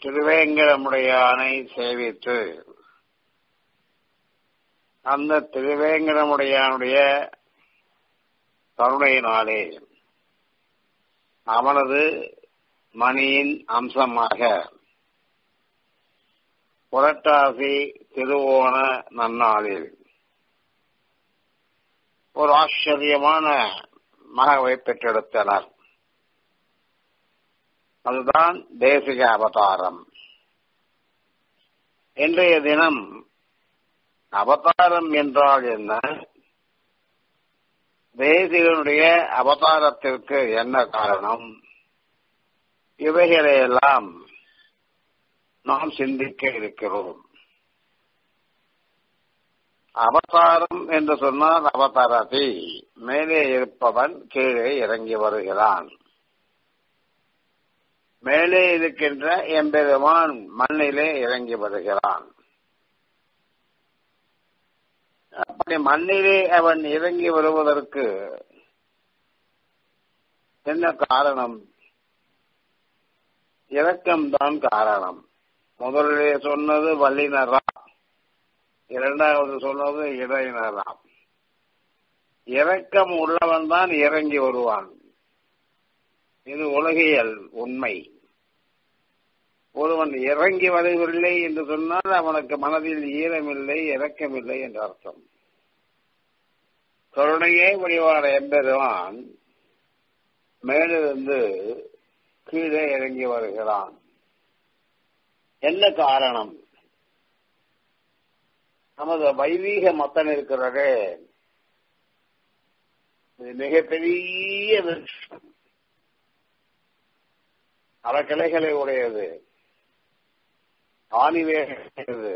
திருவேங்கடமுடையானை சேவித்து அந்த திருவேங்கடமுடையானுடைய கருணையினாலே அவனது மணியின் அம்சமாக புரட்டாசி திருவோண நன்னாளில் ஒரு ஆச்சரியமான மகவை பெற்றெடுத்தனர் அதுதான் தேசிக அவதாரம் இன்றைய தினம் அவதாரம் என்றால் என்ன தேசிகனுடைய அவதாரத்திற்கு என்ன காரணம் இவைகளையெல்லாம் நாம் சிந்திக்க இருக்கிறோம் அவதாரம் என்று சொன்னால் அவதாரத்தை மேலே இருப்பவன் கீழே இறங்கி வருகிறான் மேலே இருக்கின்ற எம்பெருமான் மண்ணிலே இறங்கி வருகிறான் அப்படி மண்ணிலே அவன் இறங்கி வருவதற்கு என்ன காரணம் இரக்கம்தான் காரணம் முதலிலே சொன்னது வல்லினரா இரண்டாவது சொன்னது இடையினராம் இரக்கம் உள்ளவன் தான் இறங்கி வருவான் இது உலகியல் உண்மை ஒருவன் இறங்கி வரவில்லை என்று சொன்னால் அவனுக்கு மனதில் ஈரமில்லை இரக்கமில்லை என்று அர்த்தம் கருணையே வழிவாட என்பதுவான் மேலிருந்து கீழே இறங்கி வருகிறான் என்ன காரணம் நமது வைதீக மத்தன் இருக்கிறதே இது மிகப்பெரிய விருட்சம் பல கிளைகளை உடையது ஆணிவேகிறது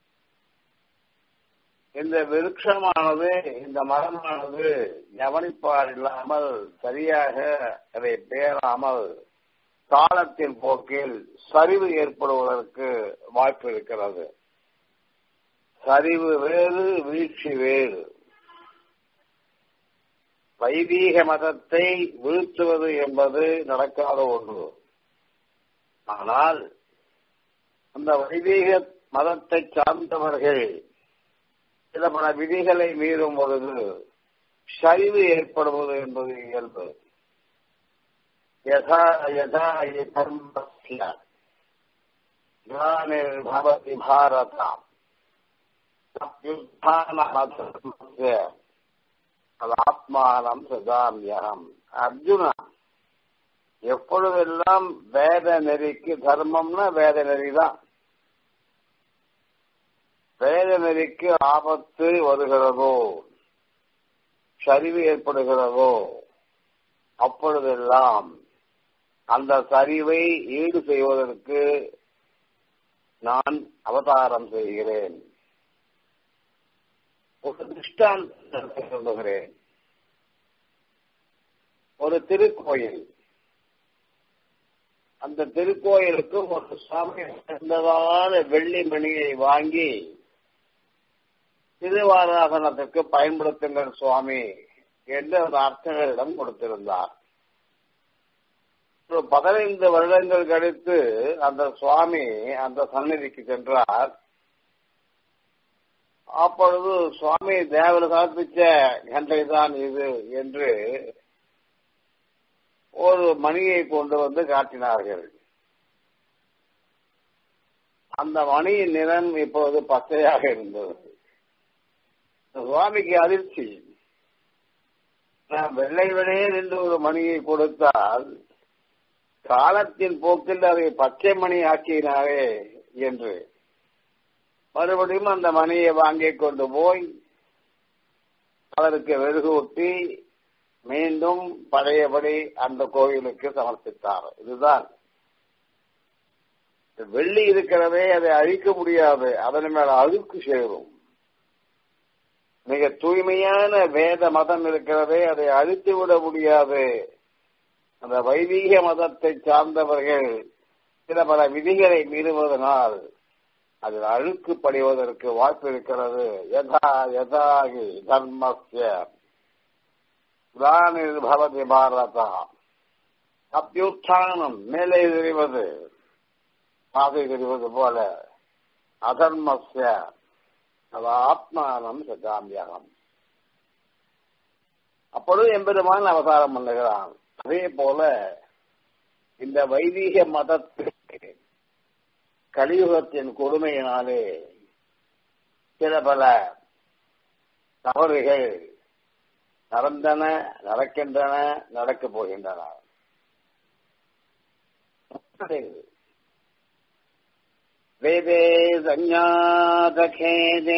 இந்த விருட்சமானது இந்த மரமானது கவனிப்பார் இல்லாமல் சரியாக அதை பேராமல் காலத்தின் போக்கில் சரிவு ஏற்படுவதற்கு வாய்ப்பு இருக்கிறது சரிவு வேறு வீழ்ச்சி வேறு வைதீக மதத்தை வீழ்த்துவது என்பது நடக்காத ஒன்று ஆனால் அந்த வைதீக மதத்தை சார்ந்தவர்கள் சில பல விதிகளை மீறும் பொழுது சரிவு ஏற்படுவது என்பது இயல்பு யதா யதா தர்மஸ்ய கிளானிர்பவதி பாரதம் அப்யுத்தானமதர்மஸ்ய அது ஆத்மானம் சதாமியகம் அர்ஜுனா எப்பொழுதெல்லாம் வேத நெறிக்கு தர்மம்னா வேத நெறிதான் வேத நெறிக்கு ஆபத்து வருகிறதோ சரிவு ஏற்படுகிறதோ அப்பொழுதெல்லாம் அந்த சரிவை ஈடு செய்வதற்கு நான் அவதாரம் செய்கிறேன் ஒரு திருஷ்டாந்தத்தை சொல்லுகிறேன் ஒரு திருக்கோயில் அந்த திருக்கோயிலுக்கு ஒரு சுவாமி சிறந்ததான வெள்ளி மணியை வாங்கி திருவாராதனத்திற்கு பயன்படுத்துங்கள் சுவாமி என்று அந்த அர்ச்சகரிடம் கொடுத்திருந்தார் ஒரு பதினைந்து வருடங்கள் கழித்து அந்த சுவாமி அந்த சந்நிதிக்கு சென்றார் அப்பொழுது சுவாமி தேவர் சமர்ப்பிச்ச கண்டை தான் இது என்று ஒரு மணியை கொண்டு வந்து காட்டினார்கள் அந்த மணியின் நிறம் இப்போது பச்சையாக இருந்தது சுவாமிக்கு அதிர்ச்சி நான் வெள்ளை வெளியில் என்று ஒரு மணியை கொடுத்தால் காலத்தின் போக்கில் அதை பச்சை மணி ஆக்கினாரே என்று மறுபடியும் அந்த மணியை வாங்கி கொண்டு போய் அதற்கு வெறுகூட்டி மீண்டும் பழையபடி அந்த கோயிலுக்கு சமர்ப்பித்தார் இதுதான் வெள்ளி இருக்கிறதே அதை அழிக்க முடியாது அதன் மேல அழுக்கு சேரும் மிக தூய்மையான வேத மதம் இருக்கிறதே அதை அழித்து விட முடியாது அந்த வைதீக மதத்தை சார்ந்தவர்கள் சில பல விதிகளை மீறுவதனால் அதில் அழுக்கு படிவதற்கு வாய்ப்பு இருக்கிறது யதா யதாகி தர்மஸ்ய பவதி பாரதா அப்பியுத்தானம் மேலே தெரிவது பாதை தெரிவது போல அதர்மஸ்ய அவ ஆத்மானம் சதாமியகம் அப்பொழுது எம்பெருமான் அவதாரம் பண்ணுகிறான் அதே போல இந்த வைதீக மதத்திற்கு கலியுகத்தின் கொடுமையினாலே சில பல தவறுகள் நடந்தன நடக்கின்றன நடக்கப் போகின்றன வேதே சஞ்ஞாதகேதே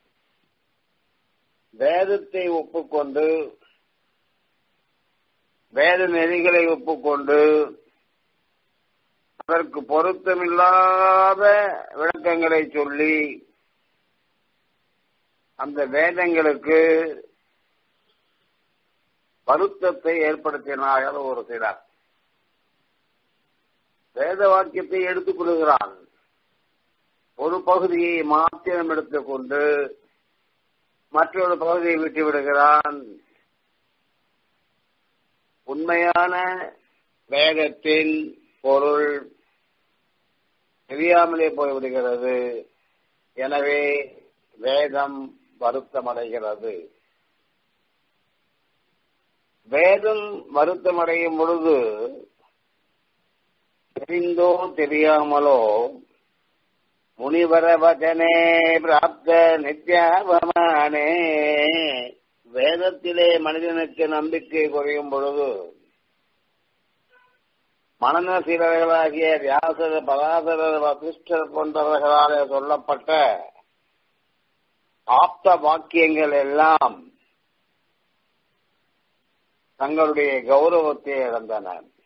வேதத்தை ஒப்புக்கொண்டு வேத நெறிகளை ஒப்புக்கொண்டு அதற்கு பொருத்தமில்லாத விளக்கங்களை சொல்லி அந்த வேதங்களுக்கு வருத்தத்தை ஏற்படுத்தினார்கள் ஒரு சிலர் வேத வாக்கியத்தை எடுத்துக் கொள்கிறான் ஒரு பகுதியை மாத்திரம் எடுத்துக்கொண்டு மற்றொரு பகுதியை விட்டு விடுகிறான் உண்மையான வேதத்தின் பொருள் தெரியாமலே போய்விடுகிறது எனவே வேதம் வருத்தமடைகிறது வேதம் வருத்தமடையும் பொழுது தெரிந்தோ தெரியாமலோ முனிவர வச்சனே பிராப்த நித்யாபமானே வேதத்திலே மனிதனுக்கு நம்பிக்கை குறையும் பொழுது மனநசீலர்களாகிய வியாசர் பராசரர் வசிஷ்டர் போன்றவர்களாலே சொல்லப்பட்ட ஆப்த வாக்கியங்கள் எல்லாம் தங்களுடைய கௌரவத்தை இழந்தன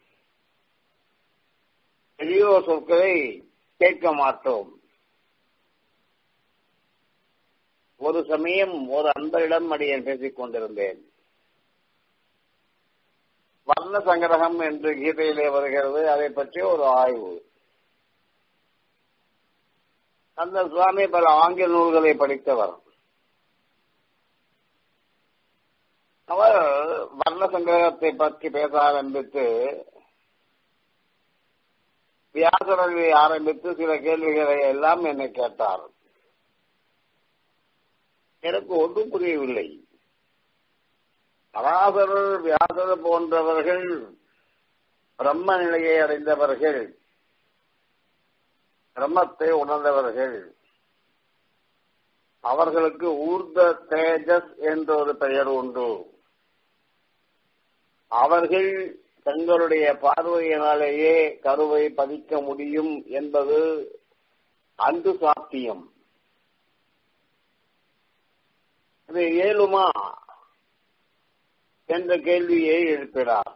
பெரியோர் சொற்களை கேட்க மாட்டோம் ஒரு சமயம் ஒரு அன்பரிடம் அடியேன் பேசிக் கொண்டிருந்தேன் வர்ண சங்கிரகம் என்று கீதையிலே வருகிறது அதை பற்றி ஒரு ஆய்வு அந்த சுவாமி பல ஆங்கில நூல்களை படித்தவர் அவர் வர்ண சங்கிரகத்தை பற்றி பேச ஆரம்பித்து வியாசரவை ஆரம்பித்து சில கேள்விகளை எல்லாம் என்னை கேட்டார் எனக்கு ஒன்றும் புரியவில்லை பராசரர் வியாசர் போன்றவர்கள் பிரம்ம நிலையை அடைந்தவர்கள் பிரம்மத்தை உணர்ந்தவர்கள் அவர்களுக்கு ஊர்த தேஜஸ் என்ற ஒரு பெயர் உண்டு அவர்கள் தங்களுடைய பார்வையினாலேயே கருவை பதிக்க முடியும் என்பது அன்று சாத்தியம் இது ஏழுமா என்ற கேள்வியை எழுப்பினார்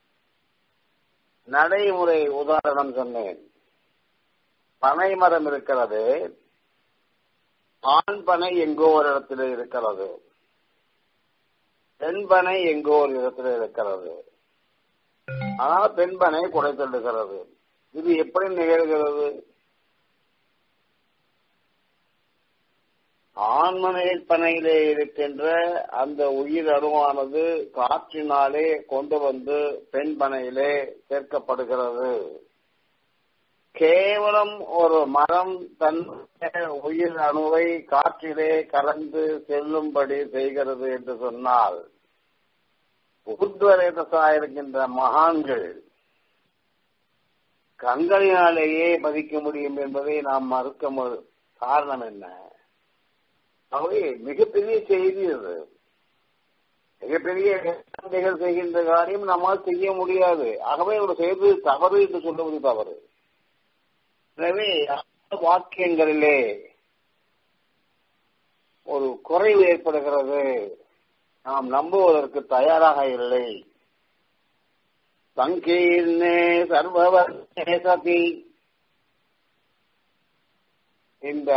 நடைமுறை உதாரணம் சொன்னேன் பனை மரம் இருக்கிறது ஆண் பனை எங்கோ ஒரு இடத்துல இருக்கிறது பெண் பனை எங்கோ ஒரு இடத்துல இருக்கிறது ஆனால் பெண் பனை குடை தள்ளுகிறது இது எப்படி நிகழ்கிறது ஆண்மனையில் பனையிலே இருக்கின்ற அந்த உயிர் அணுவானது காற்றினாலே கொண்டு வந்து பெண் பனையிலே சேர்க்கப்படுகிறது கேவலம் ஒரு மரம் தன் உயிர் அணுவை காற்றிலே கலந்து செல்லும்படி செய்கிறது என்று சொன்னால் உத்வரேதசா இருக்கின்ற மகான்கள் கண்களினாலேயே பதிக்க முடியும் என்பதை நாம் மறுக்க காரணம் என்ன அவை மிகப்பெரிய செய்தி அது மிகப்பெரிய வேதாந்திகள் செய்கின்ற காரியம் நம்மால் செய்ய முடியாது ஆகவே ஒரு செய்வது தவறு என்று சொல்லுவது தவறு எனவே வாக்கியங்களிலே ஒரு குறைவு ஏற்படுகிறது நாம் நம்புவதற்கு தயாராக இல்லை சங்கீர்ணே சர்வவர்ணே சதி இந்த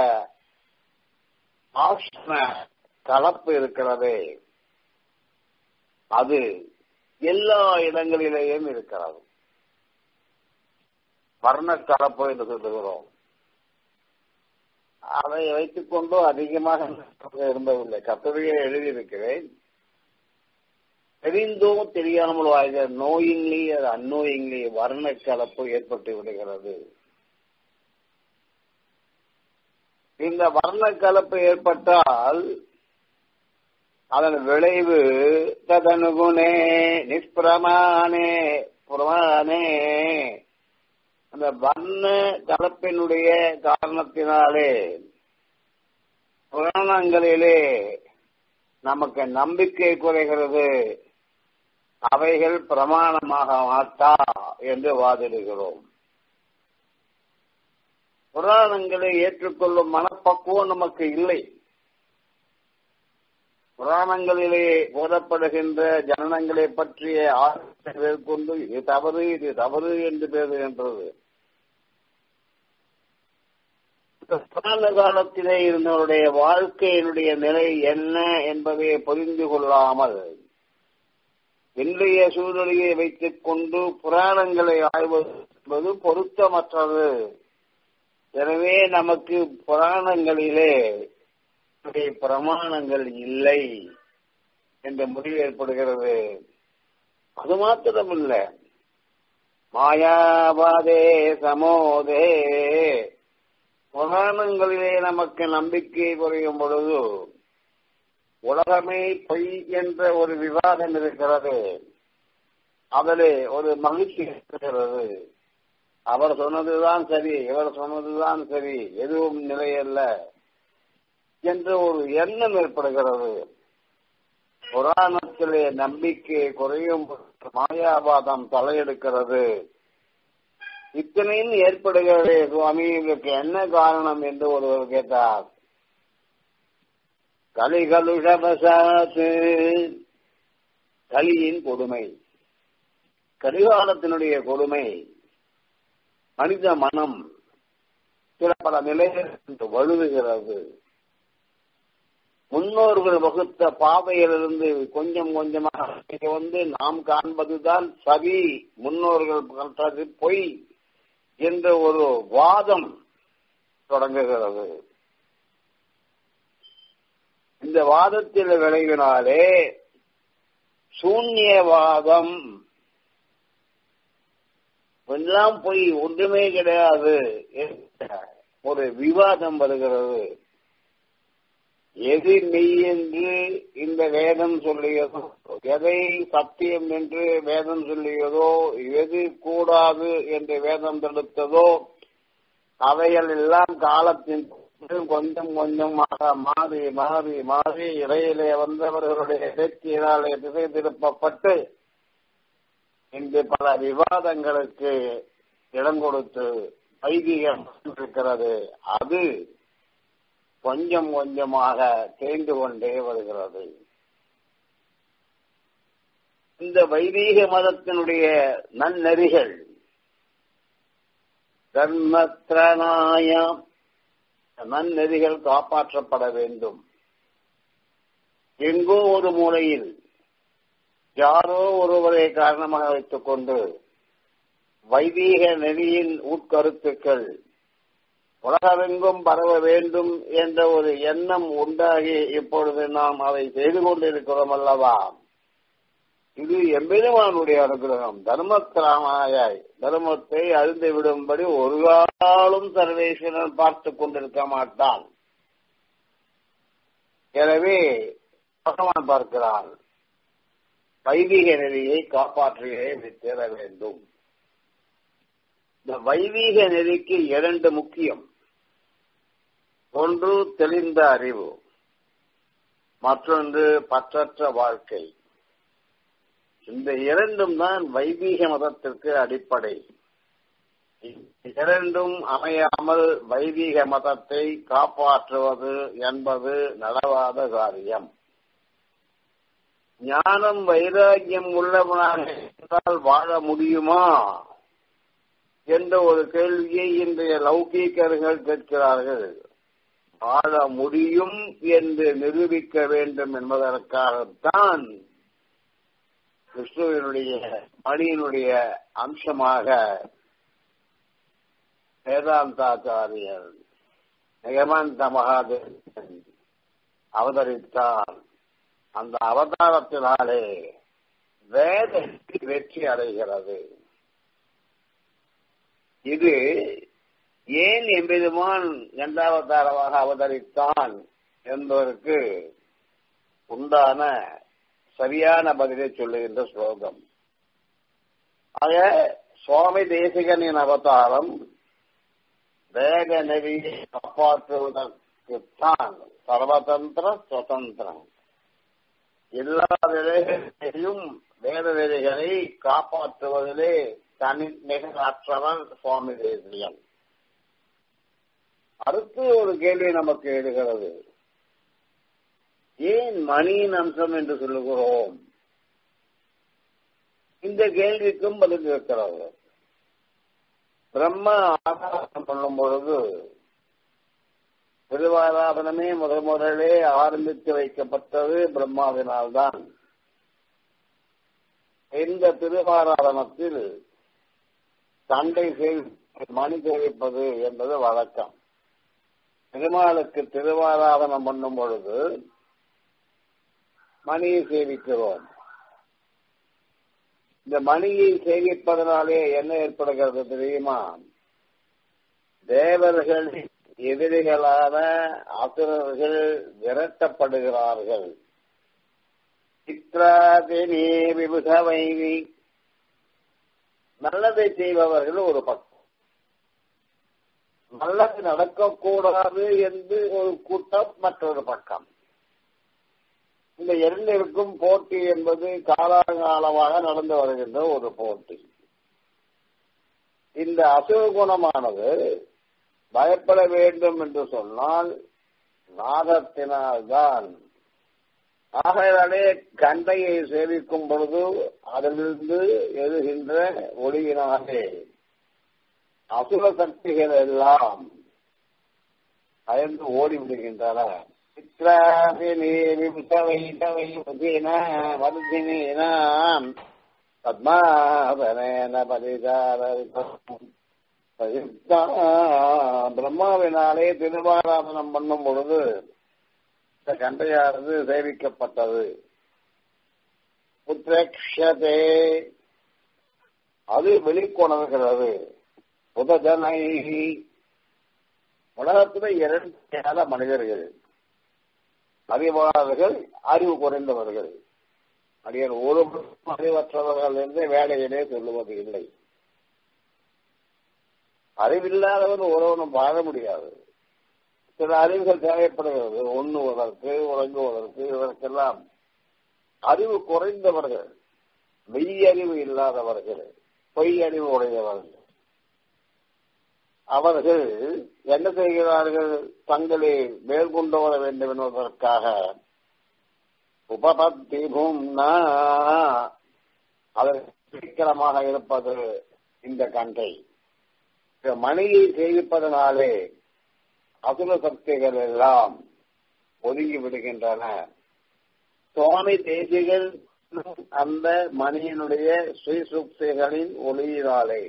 ஆஷ்ம கலப்பு இருக்கிறதே அது எல்லா இடங்களிலேயும் இருக்கிறது வர்ண கலப்பு என்று சொல்லுகிறோம் அதை வைத்துக் கொண்டு அதிகமாக இருந்ததில்லை கட்டுரையை எழுதியிருக்கிறேன் தெரிந்தோ தெரியாமல் ஆகிய நோயின்லி அது அந்நோயின்லி வர்ண கலப்பு ஏற்பட்டு விடுகிறது இந்த வர்ண கலப்பு ஏற்பட்டால் அதன் விளைவு ததனுகுணே நிஷ்பிரமானே புறமானே அந்த வர்ண கலப்பினுடைய காரணத்தினாலே புராணங்களிலே நமக்கு நம்பிக்கை குறைகிறது அவைகள் பிரமாணமாக மாட்டா என்று வாதிடுகிறோம் புராணங்களை ஏற்றுக்கொள்ளும் மனப்பக்குவம் நமக்கு இல்லை புராணங்களிலே போதப்படுகின்ற ஜனனங்களை பற்றிய ஆசை மேற்கொண்டு இது தவறு இது தவறு என்று பேசுகின்றது புராண காலத்திலே இருந்தவருடைய வாழ்க்கையினுடைய நிலை என்ன என்பதை புரிந்து கொள்ளாமல் இன்றைய சூழ்நிலையை வைத்துக் கொண்டு புராணங்களை ஆய்வது பொருத்தமற்றது எனவே நமக்கு புராணங்களிலே பிரமாணங்கள் இல்லை என்ற முடிவு ஏற்படுகிறது அது மாத்திரமில்ல மாயாவாதே சமோதே புராணங்களிலே நமக்கு நம்பிக்கை குறையும் பொழுது உலகமே பொய் என்ற ஒரு விவாதம் இருக்கிறது அதிலே ஒரு மகிழ்ச்சி இருக்கிறது அவர் சொன்னதுதான் சரி இவர் சொன்னதுதான் சரி எதுவும் நிலையல்ல என்ற ஒரு எண்ணம் ஏற்படுகிறது புராணத்திலே நம்பிக்கை குறையும் மாயாவாதம் தலையெடுக்கிறது இத்தனையும் ஏற்படுகிறதே சுவாமி இதற்கு என்ன காரணம் என்று ஒருவர் கேட்டார் கலிகலுஷபசாத்து கலியின் கொடுமை கலிகாலத்தினுடைய கொடுமை மனித மனம் சில பல நிலைகள் வழுவுகிறது முன்னோர்கள் வகுத்த பாதையிலிருந்து கொஞ்சம் கொஞ்சமாக வந்து நாம் காண்பதுதான் சரி முன்னோர்கள் கற்றது பொய் என்ற ஒரு வாதம் தொடங்குகிறது இந்த வாதத்தில் விளைவினாலே சூன்யவாதம் எல்லாம் பொய் ஒன்றுமே கிடையாது ஒரு விவாதம் வருகிறது எது மெய் என்று இந்த வேதம் சொல்லியதோ எதை சத்தியம் என்று வேதம் சொல்லியதோ எது கூடாது என்று வேதம் தடுத்ததோ அவைகள் எல்லாம் காலத்தின் கொஞ்சம் கொஞ்சமாக மாறி மாறி மாறி இடையிலே வந்தவர்களுடைய பேச்சினாலே திசை திருப்பப்பட்டு இன்று பல விவாதங்களுக்கு இடம் கொடுத்து வைதிகம் இருக்கிறது அது கொஞ்சம் கொஞ்சமாக தேய்ந்து கொண்டே வருகிறது இந்த வைதீக மதத்தினுடைய நன்னெறிகள் தர்மத்ரநாயம் நன்னெறிகள் காப்பாற்றப்பட வேண்டும் எங்கோ ஒரு மூலையில் யாரோ ஒருவரை காரணமாக வைத்துக் கொண்டு வைதீக நெறியின் உட்கருத்துக்கள் உலகமெங்கும் பரவ வேண்டும் என்ற ஒரு எண்ணம் உண்டாகி இப்பொழுது நாம் அதை செய்து கொண்டிருக்கிறோம் அல்லவா இது எம்பெருமானுடைய அனுகிரகம் தர்மத்திராமாயாய் தர்மத்தை அழிந்து விடும்படி ஒரு காலம் சர்வேஸ்வரன் பார்த்து கொண்டிருக்க மாட்டான் எனவே பகவான் பார்க்கிறான் வைதிக நெறியை காப்பாற்றியே தேர வேண்டும் இந்த வைதீக நெறிக்கு இரண்டு முக்கியம் ஒன்று தெளிந்த அறிவு மற்றொன்று பற்றற்ற வாழ்க்கை இந்த இரண்டும் தான் வைதீக மதத்திற்கு அடிப்படை இரண்டும் அமையாமல் வைதீக மதத்தை காப்பாற்றுவது என்பது நடவாத காரியம் ஞானம் வைராக்கியம் உள்ளவனாக இருந்தால் வாழ முடியுமா என்ற ஒரு கேள்வியை இன்றைய லௌகீகர்கள் கேட்கிறார்கள் வாழ முடியும் என்று நிரூபிக்க வேண்டும் என்பதற்காகத்தான் கிருஷ்ணுவினுடைய மணியினுடைய அம்சமாக வேதாந்தாச்சாரியர் நிகமந்த மகாதேவன் அவதரித்தார் அந்த அவதாரத்தினாலே வேத வெற்றி அடைகிறது இது ஏன் எம்பெருமான் இரண்டாவதாரமாக அவதரித்தான் என்பதற்கு உண்டான சரியான பதிலை சொல்லுகின்ற ஸ்லோகம் ஆக சுவாமி தேசிகனின் அவதாரம் வேக நெறியை காப்பாற்றுவதற்குத்தான் சர்வதந்திர சுதந்திரம் எல்லா நிலைகளையும் வேத நெறிகளை காப்பாற்றுவதிலே தனி நிகழற்றவர் சுவாமி தேசியன் அடுத்து ஒரு கேள்வி நமக்கு எழுகிறது ஏன் மணியின் அம்சம் என்று சொல்லுகிறோம் இந்த கேள்விக்கும் பதில் இருக்கிறது பிரம்ம ஆராதனம் பண்ணும் பொழுது திருவாராதனமே முதல் முதலே ஆரம்பித்து வைக்கப்பட்டது பிரம்மாவினால்தான் இந்த திருவாராதனத்தில் சண்டை மணி சேவிப்பது என்பது வழக்கம் பெருமாளுக்கு திருவாராதனம் பண்ணும் பொழுது மணியை சேவிக்கிறோம் இந்த மணியை சேவிப்பதனாலே என்ன ஏற்படுகிறது தெரியுமா தேவர்கள் எதிரிகளான அசுரர்கள் விரட்டப்படுகிறார்கள் சித்ராதினி விபுதவைவி நல்லதை செய்பவர்கள் ஒரு பக்கம் நல்லது நடக்கக்கூடாது என்று ஒரு கூட்டம் மற்றொரு பக்கம் இந்த இரண்டிற்கும் போட்டி என்பது காலாகாலமாக நடந்து வருகின்ற ஒரு போட்டி இந்த அசுகுணமானது பயப்பட வேண்டும் என்று சொன்னால் நாதத்தினால்தான் ஆகையாலே கண்டையை சேவிக்கும் பொழுது அதிலிருந்து எழுகின்ற ஒளியினாலே அசுர சக்திகள் எல்லாம் பயந்து ஓடிவிடுகின்றன பத்மாபனேன பிரம்மாவினாலே திருவாராதனம் பண்ணும் பொழுது இந்த கண்டையானது சேவிக்கப்பட்டது புத்திரக்ஷதே அது வெளிக்கொணர்கிறது புதஜனை உலகத்துல இரண்டு மனிதர்கள் அறிவாளர்கள் அறிவு குறைந்தவர்கள் அடியன் ஒரு அறிவற்றவர்கள் என்று வேலையிலே சொல்லுவது இல்லை அறிவில்லாதவன் ஒருவனும் வாழ முடியாது சில அறிவுகள் தேவைப்படுகிறது உண்ணுவதற்கு உறங்குவதற்கு இதற்கெல்லாம் அறிவு குறைந்தவர்கள் மெய் அறிவு இல்லாதவர்கள் பொய் அறிவு உடையவர்கள் அவர்கள் என்ன செய்கிறார்கள் தங்களை மேற்கொண்டு வர வேண்டும் என்பதற்காக உபபத்தி பூம்னா அதற்கு சீக்கிரமாக இருப்பது இந்த கண்டை மணியை சேவிப்பதனாலே அசுர சக்திகள் எல்லாம் ஒதுங்கி விடுகின்றன சுவாமி தேசிகள் அந்த மணியினுடைய ஸ்ரீசுக்திகளின் ஒளியினாலே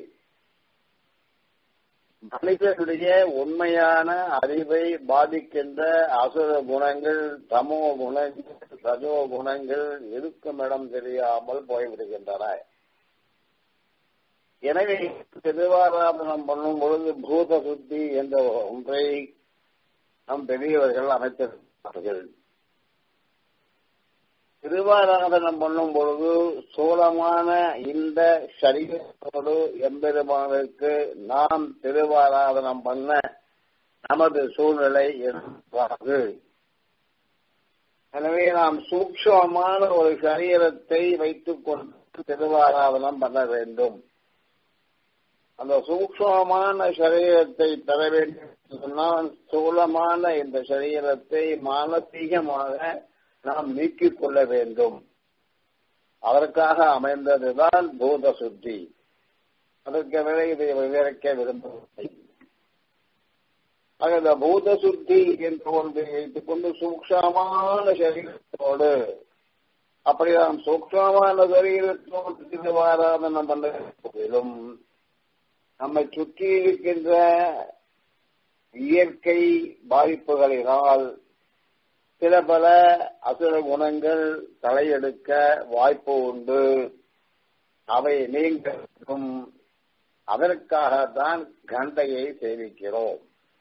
மனிதனுடைய உண்மையான அறிவை பாதிக்கின்ற அசுர குணங்கள் தமோ குணங்கள் ரஜோ குணங்கள் இருக்கும் இடம் தெரியாமல் போய்விடுகின்றன எனவே திருவாராதனம் பண்ணும் பொழுது பூத சுத்தி என்ற ஒன்றை நம் பெரியவர்கள் அமைத்திருக்கிறார்கள் திருவாராதனம் பண்ணும் பொழுது சோழமான இந்த சரீரத்தோடு எம்பெருமானுக்கு நாம் திருவாராதனம் பண்ண நமது சூழ்நிலை இருப்பாது எனவே நாம் சூக்ஷமான ஒரு சரீரத்தை வைத்துக் கொண்டு திருவாராதனம் பண்ண வேண்டும் அந்த சூக்ஷமான சரீரத்தை பெற வேண்டும் சொன்னால் ஸ்தூலமான இந்த சரீரத்தை மானசீகமாக நாம் நீக்கிக் கொள்ள வேண்டும் அதற்காக அமைந்ததுதான் பூத சுத்தி அதற்கு மேலே இதை விவரிக்க விரும்பவில்லை ஆக இந்த பூத சுத்தி என்று ஒன்றை வைத்துக் கொண்டு சூக்ஷமான சரீரத்தோடு அப்படி நாம் சூக்ஷமான சரீரத்தோடு திருவாராதனம் பண்ண போதிலும் நம்மை சுற்றி இருக்கின்ற இயற்கை பாதிப்புகளினால் சில பல அசுர குணங்கள் தலையெடுக்க வாய்ப்பு உண்டு அவை நீங்கும் அதற்காகத்தான் கண்டையை சேவிக்கிறோம்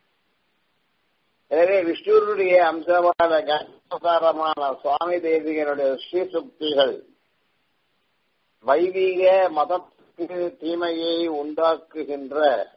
எனவே விஷ்ணுடைய அம்சமான கண்டாரமான சுவாமி தேசிகனுடைய ஸ்ரீசுக்திகள் வைதிக மதத்துக்கு தீமையை உண்டாக்குகின்ற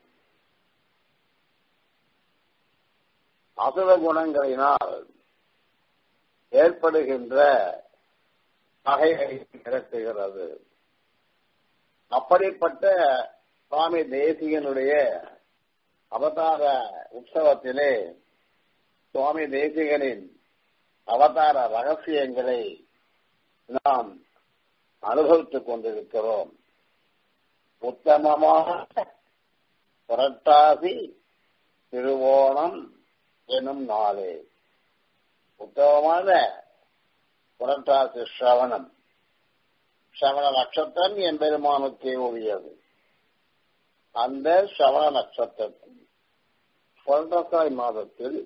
அசுர குணங்களினால் ஏற்படுகின்ற பகையை நிரட்டுகிறது அப்படிப்பட்ட சுவாமி தேசிகனுடைய அவதார உற்சவத்திலே சுவாமி தேசிகனின் அவதார ரகசியங்களை நாம் அனுபவித்துக் கொண்டிருக்கிறோம் உத்தமமாக புரட்டாசி திருவோணம் எனும் நாளே உத்தமமான புரட்டாசி ஸ்ரவணம் ஸ்ரவண நட்சத்திரம் என் பெருமானுக்கே உரியது அந்த ஸ்ரவண நட்சத்திரத்தில் புரட்டாசி மாதத்தில்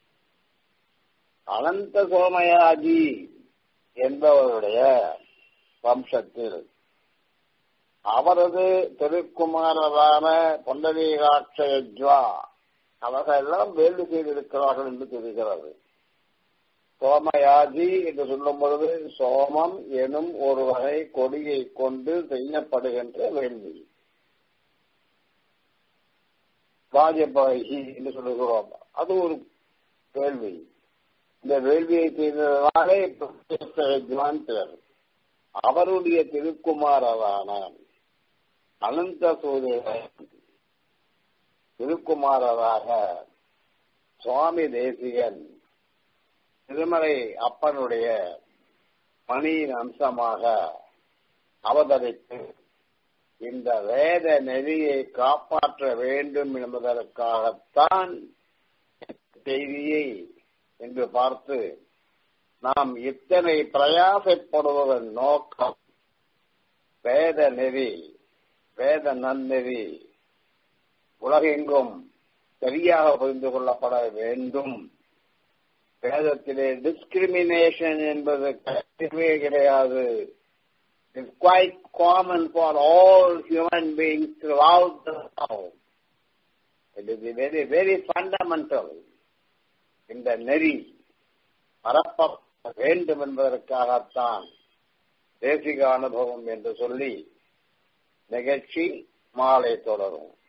அனந்த சோமயாஜி என்பவருடைய வம்சத்தில் அவரது திருக்குமாரரான பொண்டரீகாட்சயஜ்வா அவர்களெல்லாம் வேள்வி செய்திருக்கிறார்கள் என்று தெரிகிறது சோமயாஜி என்று சொல்லும் பொழுது சோமம் எனும் ஒரு வகை கொடியை கொண்டு செய்யப்படுகின்ற வேள்வி வாஜபாயி என்று சொல்லுகிறோம் அது ஒரு வேள்வி இந்த வேள்வியை செய்ததாலே பேர் அவருடைய திருக்குமாரரான அனந்த சூரியன் திருக்குமாரராக சுவாமி தேசிகன் திருமலை அப்பனுடைய பணியின் அம்சமாக அவதரித்து இந்த வேத நெறியை காப்பாற்ற வேண்டும் என்பதற்காகத்தான் செய்தியை என்று பார்த்து நாம் இத்தனை பிரயாசப்படுவதன் நோக்கம் வேத நெறி வேத நன்னெறி உலகெங்கும் சரியாக புரிந்து கொள்ளப்பட வேண்டும் வேதத்திலே டிஸ்கிரிமினேஷன் என்பது கிடையவே கிடையாது it's quite common for all human beings throughout it is very very fundamental இந்த நெறி பரப்ப வேண்டும் என்பதற்காகத்தான் தேசிக அனுபவம் என்று சொல்லி நிகழ்ச்சி மாலை தொடரும்